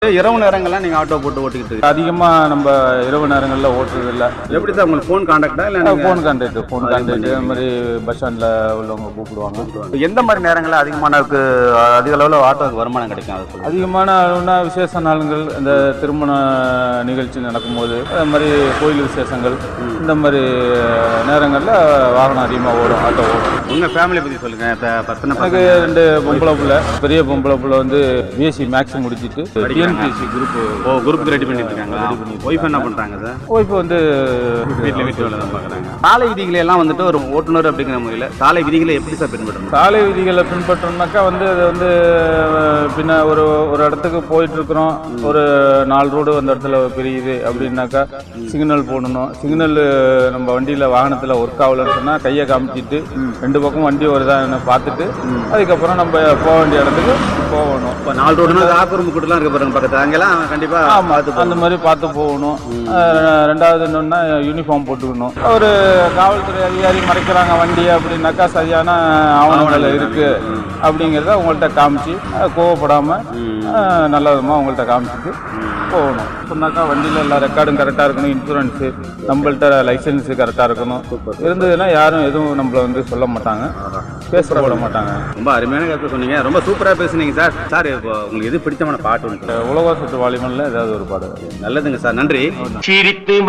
இரவு நேரங்கள்லாம் நீங்கள் ஆட்டோ போட்டு ஓட்டிக்கிட்டு இருக்கீங்க. அதிகமாக நம்ம இரவு நேரங்களில் ஓட்டுறது இல்லை எப்படி சார் உங்களுக்கு ஃபோன் காண்டாக்டா இல்லை ஃபோன் கான்டாக்ட் ஃபோன் கான்டாக்ட் அது மாதிரி பஸ் ஸ்டாண்டில் உள்ளவங்க கூப்பிடுவாங்க எந்த மாதிரி நேரங்களில் அதிகமானக்கு அதிக அளவில் ஆட்டோவுக்கு வருமானம் கிடைக்கும் அது சொல்லுங்க அதிகமான அளவுனா விசேஷ நாளுங்கள் இந்த திருமண நிகழ்ச்சி நடக்கும்போது அது மாதிரி கோயில் விசேஷங்கள் இந்த மாதிரி நேரங்களில் வாகனம் அதிகமாக ஓடும் ஆட்டோ ஓடும் உங்கள் ஃபேமிலி பற்றி சொல்லுங்கள் இப்போ பத்தனை எனக்கு ரெண்டு பொம்பளை பிள்ளை பெரிய பொம்பளை பிள்ளை வந்து பிஎஸ்சி மேக்ஸ் முடிச்சிட்டு டிஎன்பிஎஸ்சி குரூப் ஓ குரூப்புக்கு ரெடி பண்ணிட்டு இருக்காங்களா ஒய்ஃப் என்ன பண்ணுறாங்க சார் ஒய்ஃப் வந்து வீட்டில் வீட்டு வேலை தான் பார்க்குறாங்க சாலை விதிகளை எல்லாம் வந்துட்டு ஒரு ஓட்டுநர் அப்படிங்கிற முறையில் சாலை விதிகளை எப்படி சார் பின்பற்றணும் சாலை விதிகளை பின்பற்றோம்னாக்கா வந்து அது வந்து அஹ், பின்ன ஒரு ஒரு இடத்துக்கு போயிட்டு இருக்கிறோம் ஒரு நாலு ரோடு அந்த இடத்துல பிரியுது அப்படின்னாக்கா சிக்னல் போடணும் சிக்னல் நம்ம வண்டியில் வாகனத்தில் ஒர்க் ஆகலன்னு சொன்னால் கையை காமிச்சிட்டு ரெண்டு பக்கம் வண்டி வருதான்னு பார்த்துட்டு அதுக்கப்புறம் நம்ம போக வேண்டிய இடத்துக்கு போகணும் இப்போ நாலு ரோடுனா ஆக்குறும்பு கூட்டலாம் இருக்க பாருங்க பக்கத்தில் அங்கெல்லாம் கண்டிப்பாக ஆமா அந்த மாதிரி பார்த்து போகணும் அஹ் ரெண்டாவது என்னன்னா யூனிஃபார்ம் போட்டுக்கணும் ஒரு காவல்துறை அதிகாரி மறைக்கிறாங்க வண்டி அப்படின்னாக்கா சரியான ஆவணங்கள் இருக்கு அப்படிங்கிறத உங்கள்கிட்ட காமிச்சு அஹ் கோவப்படாம அஹ் நல்ல விதமாக உங்கள்கிட்ட காமிச்சிட்டு போகணும் சொன்னாக்கா வண்டியில் எல்லா ரெக்கார்டும் கரெக்டாக இருக்கணும் இன்சூரன்ஸு நம்மள்ட்ட லைசன்ஸு கரெக்டாக இருக்கணும் இருந்ததுன்னா யாரும் எதுவும் நம்மளை வந்து சொல்ல மாட்டாங்க பேச போட மாட்டாங்க ரொம்ப அருமையான கருத்து சொன்னீங்க ரொம்ப சூப்பராக பேசுனீங்க சார் சார் இப்போ உங்களுக்கு எது பிடிச்சமான பாட்டு ஒன்று உலக சுற்று வாலிமனில் ஏதாவது ஒரு பாடம் நல்லதுங்க சார் நன்றி சிரித்து